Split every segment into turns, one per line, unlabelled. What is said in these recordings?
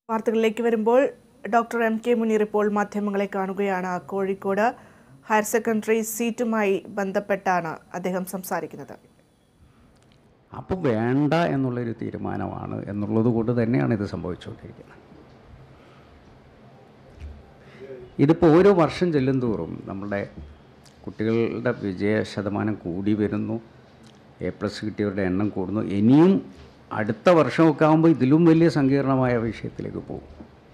വാർത്തകളിലേക്ക് വരുമ്പോൾ doctor M K Muneer ഇപ്പോൾ മാധ്യമങ്ങളെ കാണുകയാണ് കോഴിക്കോട് ഹയർ സെക്കൻഡറി സീറ്റുമായി ബന്ധപ്പെട്ടാണ് അദ്ദേഹം സംസാരിക്കുന്നത്
അപ്പോൾ വേണ്ട എന്നുള്ളൊരു തീരുമാനമാണ് എന്നുള്ളത് കൊണ്ട് തന്നെയാണ് ഇത് സംഭവിച്ചുകൊണ്ടിരിക്കുന്നത് ഇതിപ്പോൾ ഓരോ വർഷം ചെല്ലും തോറും നമ്മുടെ കുട്ടികളുടെ വിജയ ശതമാനം കൂടി വരുന്നു എ പ്ലസ് കിട്ടിയവരുടെ എണ്ണം കൂടുന്നു ഇനിയും അടുത്ത വർഷമൊക്കെ ആകുമ്പോൾ ഇതിലും വലിയ സങ്കീർണമായ വിഷയത്തിലേക്ക് പോകും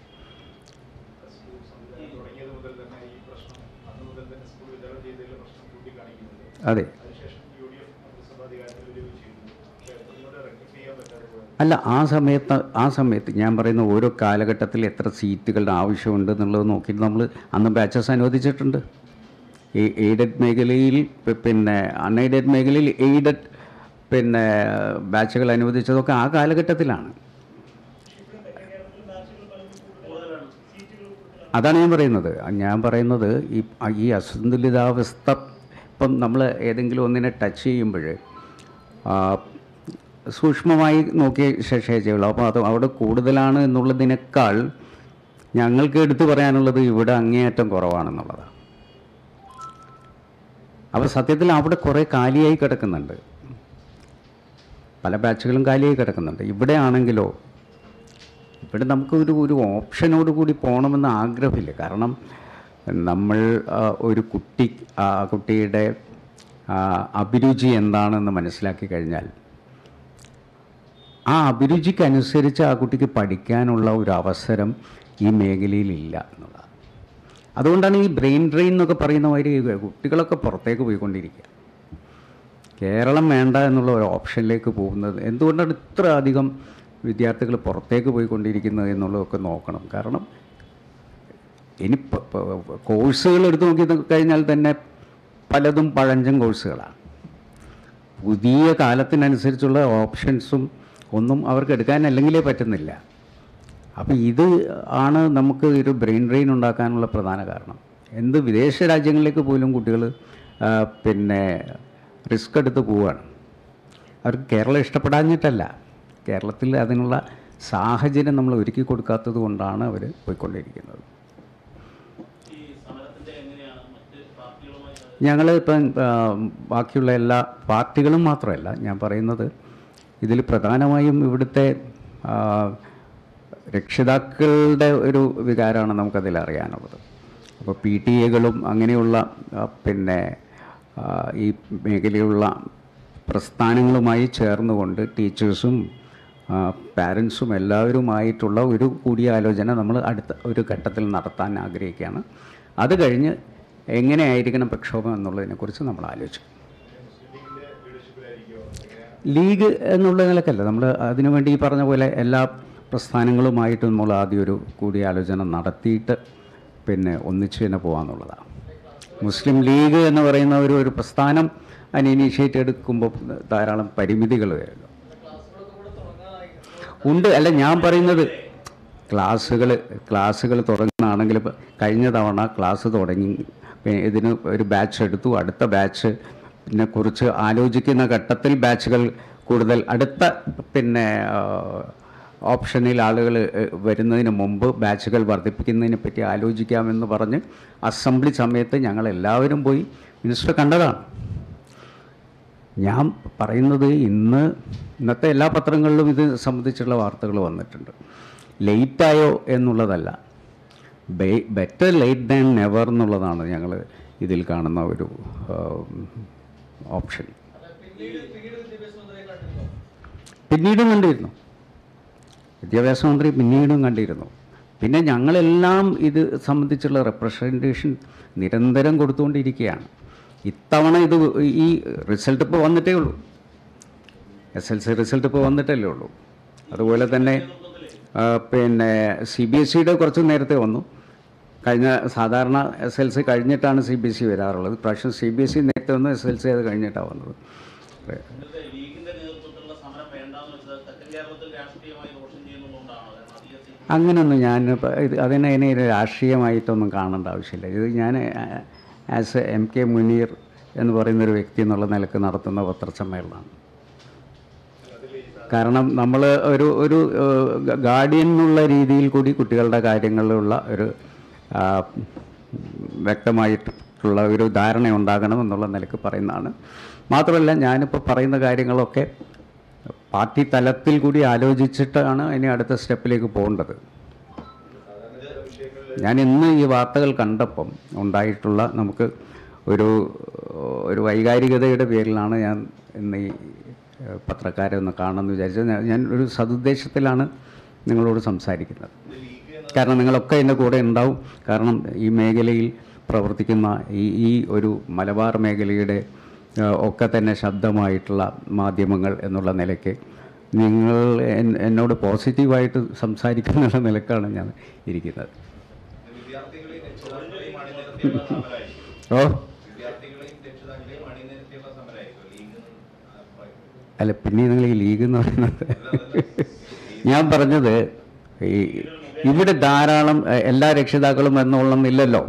അതെ അല്ല ആ സമയത്ത് ആ സമയത്ത് ഞാൻ പറയുന്ന ഓരോ കാലഘട്ടത്തിൽ എത്ര സീറ്റുകളുടെ ആവശ്യമുണ്ട് എന്നുള്ളത് നോക്കിയിട്ട് നമ്മൾ അന്ന് ബാച്ചസ് അനുവദിച്ചിട്ടുണ്ട് ഈ എയ്ഡഡ് മേഖലയിൽ പി- പിന്നെ അൺഎയ്ഡഡ് മേഖലയിൽ എയ്ഡഡ് പിന്നെ ബാച്ചുകൾ അനുവദിച്ചതൊക്കെ ആ കാലഘട്ടത്തിലാണ് അതാണ് ഞാൻ പറയുന്നത് ഞാൻ പറയുന്നത് ഈ ഈ അസന്തുലിതാവസ്ഥ ഇപ്പം നമ്മൾ ഏതെങ്കിലും ഒന്നിനെ ടച്ച് ചെയ്യുമ്പോൾ സൂക്ഷ്മമായി നോക്കിയ ശേഷമേ ചെയ്യുള്ളൂ അപ്പോൾ അത് അവിടെ കൂടുതലാണ് എന്നുള്ളതിനേക്കാൾ ഞങ്ങൾക്ക് എടുത്തു പറയാനുള്ളത് ഇവിടെ അങ്ങേയറ്റം കുറവാണെന്നുള്ളതാണ് അപ്പോൾ സത്യത്തിൽ അവിടെ കുറേ കാലിയായി കിടക്കുന്നുണ്ട് പല ബാച്ചുകളും കാലിയായി കിടക്കുന്നുണ്ട് ഇവിടെ ആണെങ്കിലോ ഇവിടെ നമുക്ക് ഒരു ഒരു ഓപ്ഷനോട് കൂടി പോകണമെന്ന് ആഗ്രഹമില്ല കാരണം നമ്മൾ ആ, ഒരു കുട്ടി ആ കുട്ടിയുടെ ആ, അഭിരുചി എന്താണെന്ന് മനസ്സിലാക്കി കഴിഞ്ഞാൽ ആ അഭിരുചിക്കനുസരിച്ച് ആ കുട്ടിക്ക് പഠിക്കാനുള്ള ഒരു അവസരം ഈ മേഖലയിൽ ഇല്ല എന്നുള്ളതാണ് അതുകൊണ്ടാണ് ഈ ബ്രെയിൻ ഡ്രെയിൻ എന്നൊക്കെ പറയുന്ന മാതിരി കുട്ടികളൊക്കെ പുറത്തേക്ക് പോയിക്കൊണ്ടിരിക്കുക കേരളം വേണ്ട എന്നുള്ള ഒരു ഓപ്ഷനിലേക്ക് പോകുന്നത് എന്തുകൊണ്ടാണ് ഇത്ര അധികം വിദ്യാർത്ഥികൾ പുറത്തേക്ക് പോയിക്കൊണ്ടിരിക്കുന്നത് എന്നുള്ളതൊക്കെ നോക്കണം കാരണം ഇനി പ- പ- കോഴ്സുകൾ എടുത്തു നോക്കി കഴിഞ്ഞാൽ തന്നെ പലതും പഴഞ്ചൻ കോഴ്സുകളാണ് പുതിയ കാലത്തിനനുസരിച്ചുള്ള ഓപ്ഷൻസും ഒന്നും അവർക്ക് എടുക്കാൻ അല്ലെങ്കിലേ പറ്റുന്നില്ല അപ്പോൾ ഇത് ആണ് നമുക്ക് ഒരു ബ്രെയിൻ ഡ്രെയിൻ ഉണ്ടാക്കാനുള്ള പ്രധാന കാരണം എന്ത് വിദേശ രാജ്യങ്ങളിലേക്ക് പോലും കുട്ടികൾ പിന്നെ റിസ്ക് എടുത്ത് പോവുകയാണ് അവർക്ക് കേരളം ഇഷ്ടപ്പെടാഞ്ഞിട്ടല്ല കേരളത്തിൽ അതിനുള്ള സാഹചര്യം നമ്മൾ ഒരുക്കി കൊടുക്കാത്തത് കൊണ്ടാണ് അവർ പോയിക്കൊണ്ടിരിക്കുന്നത് ഞങ്ങൾ ഇപ്പം ആ, ബാക്കിയുള്ള എല്ലാ പാർട്ടികളും മാത്രമല്ല ഞാൻ പറയുന്നത് ഇതിൽ പ്രധാനമായും ഇവിടുത്തെ ആ, രക്ഷിതാക്കളുടെ ഒരു വികാരമാണ് നമുക്കതിൽ അറിയാനുള്ളത് അപ്പോൾ പി ടി എകളും അങ്ങനെയുള്ള ആ, പിന്നെ ആ, ഈ മേഖലയിലുള്ള പ്രസ്ഥാനങ്ങളുമായി ചേർന്നുകൊണ്ട് ടീച്ചേഴ്സും പാരൻസും എല്ലാവരുമായിട്ടുള്ള ഒരു കൂടിയാലോചന നമ്മൾ അടുത്ത ഒരു ഘട്ടത്തിൽ നടത്താൻ ആഗ്രഹിക്കുകയാണ് അത് കഴിഞ്ഞ് എങ്ങനെയായിരിക്കണം പ്രക്ഷോഭം എന്നുള്ളതിനെക്കുറിച്ച് നമ്മൾ ആലോചിക്കും ലീഗ് എന്നുള്ള നിലക്കല്ല നമ്മൾ അതിനുവേണ്ടി ഈ പറഞ്ഞ പോലെ എല്ലാ പ്രസ്ഥാനങ്ങളുമായിട്ട് നമ്മൾ ആദ്യം ഒരു കൂടിയാലോചന നടത്തിയിട്ട് പിന്നെ ഒന്നിച്ച് തന്നെ പോകാമെന്നുള്ളതാണ് മുസ്ലിം ലീഗ് എന്ന് പറയുന്ന ഒരു ഒരു പ്രസ്ഥാനം അതിന് ഇനീഷ്യേറ്റ് എടുക്കുമ്പോൾ ധാരാളം പരിമിതികൾ വരുമല്ലോ ഉണ്ട് അല്ല ഞാൻ പറയുന്നത് ക്ലാസ്സുകൾ ക്ലാസ്സുകൾ തുടങ്ങുകയാണെങ്കിൽ ഇപ്പം കഴിഞ്ഞ തവണ ക്ലാസ് തുടങ്ങി പി- ഇതിന് ഒരു ബാച്ച് എടുത്തു അടുത്ത ബാച്ച് പിന്നെ കുറിച്ച് ആലോചിക്കുന്ന ഘട്ടത്തിൽ ബാച്ചുകൾ കൂടുതൽ അടുത്ത പിന്നെ ആ, ഓപ്ഷനിൽ ആളുകൾ വരുന്നതിന് മുമ്പ് ബാച്ചുകൾ വർദ്ധിപ്പിക്കുന്നതിനെ പറ്റി ആലോചിക്കാമെന്ന് പറഞ്ഞ് അസംബ്ലി സമയത്ത് ഞങ്ങൾ എല്ലാവരും പോയി മിനിസ്റ്റർ കണ്ടതാണ് ഞാൻ പറയുന്നത് ഇന്ന് ഇന്നത്തെ എല്ലാ പത്രങ്ങളിലും ഇത് സംബന്ധിച്ചുള്ള വാർത്തകൾ വന്നിട്ടുണ്ട് ലേറ്റായോ എന്നുള്ളതല്ല ബെറ്റർ ലേറ്റ് ദാൻ നെവർ എന്നുള്ളതാണ് ഞങ്ങൾ ഇതിൽ കാണുന്ന ഒരു ഓപ്ഷൻ പിന്നീടും കണ്ടിരുന്നു വിദ്യാഭ്യാസ മന്ത്രി പിന്നീടും കണ്ടിരുന്നു പിന്നെ ഞങ്ങളെല്ലാം ഇത് സംബന്ധിച്ചുള്ള റെപ്രസെൻറ്റേഷൻ നിരന്തരം കൊടുത്തുകൊണ്ടിരിക്കുകയാണ് ഇത്തവണ ഇത് ഈ റിസൾട്ട് ഇപ്പോൾ വന്നിട്ടേ ഉള്ളൂ എസ് എൽ സി റിസൾട്ട് ഇപ്പോൾ വന്നിട്ടല്ലേ ഉള്ളൂ അതുപോലെ തന്നെ ആ, പിന്നെ സി ബി എസ് സിയുടെ കുറച്ച് നേരത്തെ വന്നു കഴിഞ്ഞ സാധാരണ എസ് എൽ സി കഴിഞ്ഞിട്ടാണ് സി ബി എസ് സി വരാറുള്ളത് പ്രാവശ്യം സി ബി എസ് സി നേരത്തെ വന്നു എസ് എൽ സി അത് കഴിഞ്ഞിട്ടാണ് വന്നത്
ഇന്നത്തെ ലീഗിന്റെ നേതൃത്വത്തിലുള്ള സമരം വേണ്ടാന്ന് വെച്ചത് തെക്കൻ കേരളത്തിൽ രാഷ്ട്രീയമായി ദോഷം ചെയ്യുന്നതുകൊണ്ടാണോ കാരണം അധിക സീറ്റ്
അങ്ങനൊന്നും ഞാൻ ഇപ്പ- ഇത് അതിനെ അതിനെ ഒരു രാഷ്ട്രീയമായിട്ടൊന്നും കാണേണ്ട ആവശ്യമില്ല ഇത് ഞാൻ as a M K Muneer എന്ന് പറയുന്ന ഒരു വ്യക്തി എന്നുള്ള നിലക്ക് നടത്തുന്ന പത്രസമ്മേളനമാണ് കാരണം നമ്മൾ ഒരു ഒരു ഗാർഡിയൻ എന്നുള്ള രീതിയിൽ കൂടി കുട്ടികളുടെ കാര്യങ്ങളിലുള്ള ഒരു ആ, വ്യക്തമായിട്ടുള്ള ഒരു ധാരണ ഉണ്ടാകണം എന്നുള്ള നിലക്ക് പറയുന്നതാണ് മാത്രമല്ല ഞാനിപ്പോൾ പറയുന്ന കാര്യങ്ങളൊക്കെ പാർട്ടി തലത്തിൽ കൂടി ആലോചിച്ചിട്ടാണ് ഇനി അടുത്ത സ്റ്റെപ്പിലേക്ക് പോകേണ്ടത് ഞാൻ ഇന്ന് ഈ വാർത്തകൾ കണ്ടപ്പം ഉണ്ടായിട്ടുള്ള നമുക്ക് ഒരു ഒരു വൈകാരികതയുടെ പേരിലാണ് ഞാൻ ഇന്ന് ഈ ഏഹ്, പത്രക്കാരെ ഒന്ന് കാണുമെന്ന് വിചാരിച്ചത് ഞാൻ- ഞാൻ ഒരു സതുദ്ദേശത്തിലാണ് നിങ്ങളോട് സംസാരിക്കുന്നത് കാരണം നിങ്ങളൊക്കെ എൻ്റെ കൂടെ ഉണ്ടാവും കാരണം ഈ മേഖലയിൽ പ്രവർത്തിക്കുന്ന ഈ ഈ ഒരു മലബാർ മേഖലയുടെ ഏഹ്, ഒക്കെ തന്നെ ശബ്ദമായിട്ടുള്ള മാധ്യമങ്ങൾ എന്നുള്ള നിലയ്ക്ക് നിങ്ങൾ എൻ- എന്നോട് പോസിറ്റീവായിട്ട് സംസാരിക്കുന്ന നിലക്കാണ് ഞാൻ ഇരിക്കുന്നത്
വിദ്യാർത്ഥികളെയും രക്ഷിതാക്കളെയും അണിനിരത്തിയുള്ള സമരമായിരിക്കും
ഓ
വിദ്യാർത്ഥികളെയും രക്ഷിതാക്കളെയും അണിനിരത്തിയുള്ള സമരമായിരിക്കും ലീഗ് അഭിപ്രായം
അല്ല പിന്നെ നിങ്ങൾ ഈ ലീഗ് എന്ന് പറയുന്നത് ഞാൻ പറഞ്ഞത് ഈ ഇവിടെ ധാരാളം എ, എല്ലാ രക്ഷിതാക്കളും എന്നൊള്ളന്നില്ലല്ലോ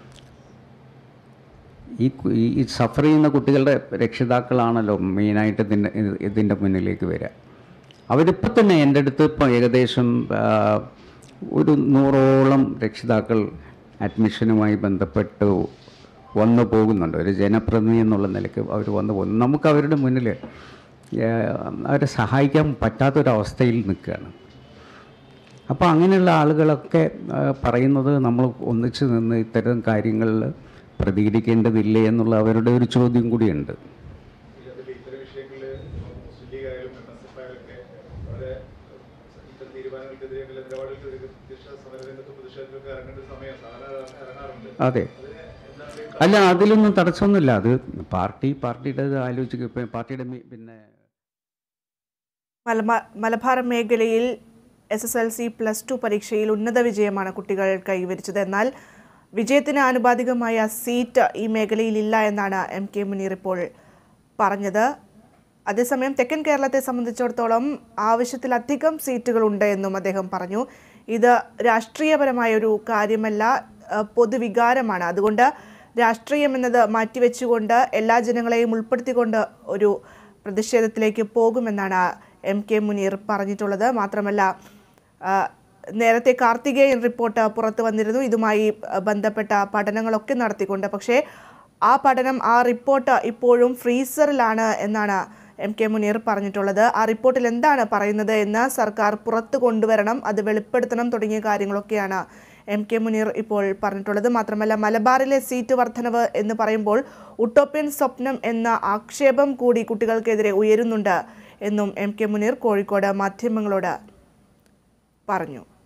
ഈ കു- ഈ- ഈ സഫർ ചെയ്യുന്ന കുട്ടികളുടെ രക്ഷിതാക്കളാണല്ലോ മെയിനായിട്ട് ഇതിൻ്റെ ഇതിൻ്റെ മുന്നിലേക്ക് വരിക അവരിപ്പോൾ തന്നെ എൻ്റെ അടുത്ത് ഇപ്പോൾ ഏകദേശം ആ, ഒരു നൂറോളം രക്ഷിതാക്കൾ അഡ്മിഷനുമായി ബന്ധപ്പെട്ട് വന്നു പോകുന്നുണ്ട് ഒരു ജനപ്രതിനിധി എന്നുള്ള നിലയ്ക്ക് അവർ വന്നു പോകുന്നു നമുക്ക് അവരുടെ മുന്നിൽ അവരെ സഹായിക്കാൻ പറ്റാത്തൊരവസ്ഥയിൽ നിൽക്കുകയാണ് അപ്പോൾ അങ്ങനെയുള്ള ആളുകളൊക്കെ ആ, പറയുന്നത് നമ്മൾ ഒന്നിച്ച് നിന്ന് ഇത്തരം കാര്യങ്ങളിൽ പ്രതികരിക്കേണ്ടതില്ലേ എന്നുള്ള അവരുടെ ഒരു ചോദ്യം കൂടിയുണ്ട്
അതിൽ ഇത്തരം വിഷയങ്ങളിൽ മുസ്ലിം ലീഗ് ആയാലും എം എസ് എഫ് ആയാലും ഒക്കെ വളരെ ഇത്തരം തീരുമാനങ്ങൾക്കെതിരെ നിലപാടുകൾക്കെതിരെ പ്രതിഷേധ സമരരംഗത്ത് പ്രതിഷേധത്തിലൊക്കെ ഇറങ്ങേണ്ട ഒരു സമയം സാധാരണ ഇറങ്ങാറുണ്ട്
അതെ അല്ല അതിലൊന്നും തടസ്സമൊന്നുമില്ല അത് പാർട്ടി പാർട്ടിയുടെ ആലോചിക്കുക ഇപ്പം പാർട്ടിയുടെ മി- പിന്നെ
മലബാർ മലബാർ മേഖലയിൽ S S L C plus two പരീക്ഷയിൽ ഉന്നത വിജയമാണ് കുട്ടികൾ കൈവരിച്ചത് എന്നാൽ വിജയത്തിന് ആനുപാതികമായ സീറ്റ് ഈ മേഖലയിൽ ഇല്ല എന്നാണ് എം കെ മുനീർ ഇപ്പോൾ പറഞ്ഞത് അതേസമയം തെക്കൻ കേരളത്തെ സംബന്ധിച്ചിടത്തോളം ആവശ്യത്തിലധികം സീറ്റുകളുണ്ട് എന്നും അദ്ദേഹം പറഞ്ഞു ഇത് രാഷ്ട്രീയപരമായ ഒരു കാര്യമല്ല അഹ് പൊതുവികാരമാണ് അതുകൊണ്ട് രാഷ്ട്രീയം എന്നത് മാറ്റിവെച്ചുകൊണ്ട് എല്ലാ ജനങ്ങളെയും ഉൾപ്പെടുത്തിക്കൊണ്ട് ഒരു പ്രതിഷേധത്തിലേക്ക് പോകുമെന്നാണ് എം കെ മുനീർ പറഞ്ഞിട്ടുള്ളത് മാത്രമല്ല ആ, നേരത്തെ കാർത്തികേയൻ റിപ്പോർട്ട് പുറത്തു വന്നിരുന്നു ഇതുമായി ആ, ബന്ധപ്പെട്ട പഠനങ്ങളൊക്കെ നടത്തിക്കൊണ്ട് പക്ഷേ ആ പഠനം ആ റിപ്പോർട്ട് ഇപ്പോഴും ഫ്രീസറിലാണ് എന്നാണ് എം കെ മുനീർ പറഞ്ഞിട്ടുള്ളത് ആ റിപ്പോർട്ടിൽ എന്താണ് പറയുന്നത് എന്ന് സർക്കാർ പുറത്തു കൊണ്ടുവരണം അത് വെളിപ്പെടുത്തണം തുടങ്ങിയ കാര്യങ്ങളൊക്കെയാണ് എം കെ മുനീർ ഇപ്പോൾ പറഞ്ഞിട്ടുള്ളത് മാത്രമല്ല മലബാറിലെ സീറ്റ് വർധനവ് എന്ന് പറയുമ്പോൾ ഉട്ടോപ്യൻ സ്വപ്നം എന്ന ആക്ഷേപം കൂടി കുട്ടികൾക്കെതിരെ ഉയരുന്നുണ്ട് എന്നും എം കെ മുനീർ കോഴിക്കോട് മാധ്യമങ്ങളോട് പറഞ്ഞു